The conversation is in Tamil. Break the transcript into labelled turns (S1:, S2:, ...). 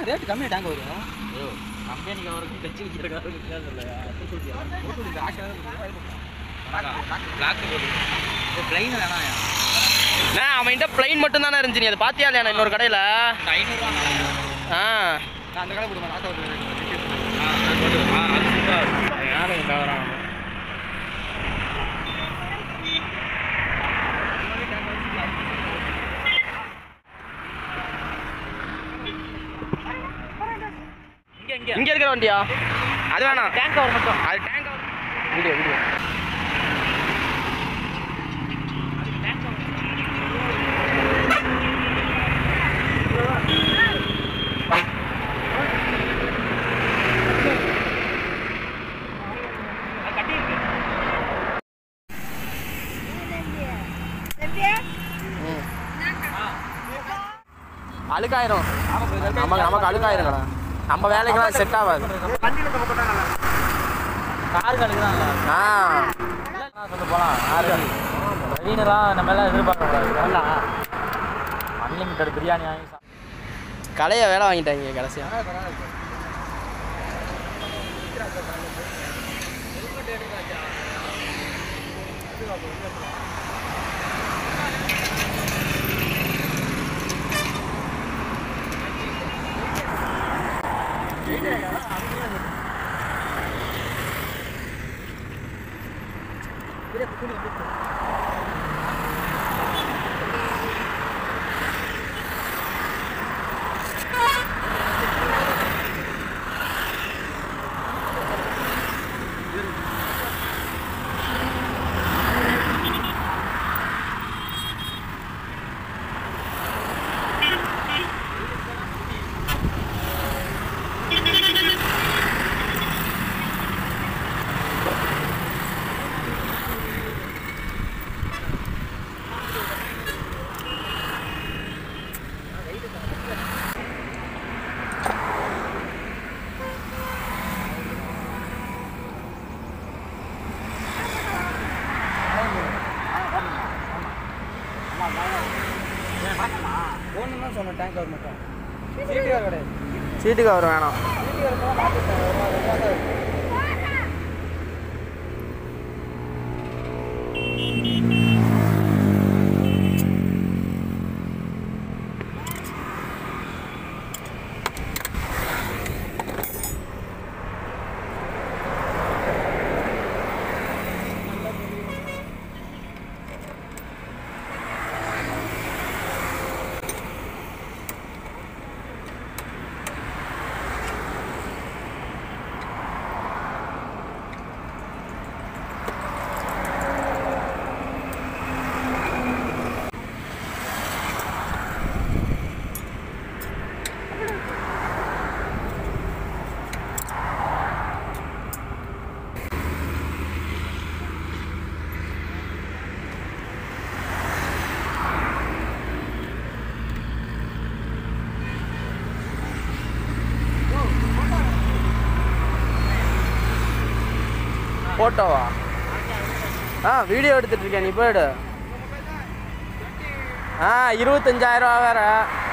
S1: ரேட் கம்மி டேங்க் வரும்
S2: ஐயோ கம்பெனிக்கு அவருக்கு கட்சி வைக்கிறதுக்காக இல்லையா பிளாக் போட்டு பிளைன் வேணாம்
S3: நான் அவன்கிட்ட பிளைன் மட்டும் தானே இருந்துச்சு நீ அதை பார்த்தியா இல்லையா இன்னொரு கடையில்
S2: ஐநூறுவா
S3: ஆ
S1: நான் அந்த கடை கொடுப்பேன் ஆட்டோ
S2: ஆ அது மட்டும் ஆ அது சூப்பராக யாரும் தவறாக இங்க இங்க
S3: இங்கே இருக்கிற வண்டியா அது வேணாம்
S2: டேங்க் கவர் மட்டும்
S3: அது டேங்க் வீடியோ வீடியோ
S2: கட்டி இருக்கு
S3: அழுக்காயிரும் நமக்கு நமக்கு அழுக்காயிரும் கடை நம்ம வேலைக்கெல்லாம் செட் ஆகாது
S2: கார் கணக்கு தான்
S3: ஆ
S2: சொல்ல போலாம் யாரு ட்ரெயினெல்லாம் நம்ம எல்லாம் எதிர்பார்க்க கூடாது நல்லா அன்லிமிட்டட் பிரியாணி வாங்கி சாப்பிட்டு
S3: கடையை வேலை வாங்கிட்டாங்க கடைசியா
S1: ஒன்று தான் சொன்னேன் டேங்க் கவர் மட்டும் சீட்டு கிடையாது
S3: சீட்டு கவர் வேணாம்
S1: சீட்டு கவர் மாற்றிட்டேன் ஒரு நாள் ரெண்டு நாள் ஆகுது.
S3: ஃபோட்டோவா ஆ வீடியோ எடுத்துட்டு இருக்கேன் நீ போயிடு ஆ இருபத்தஞ்சாயிரம் ரூபா வேற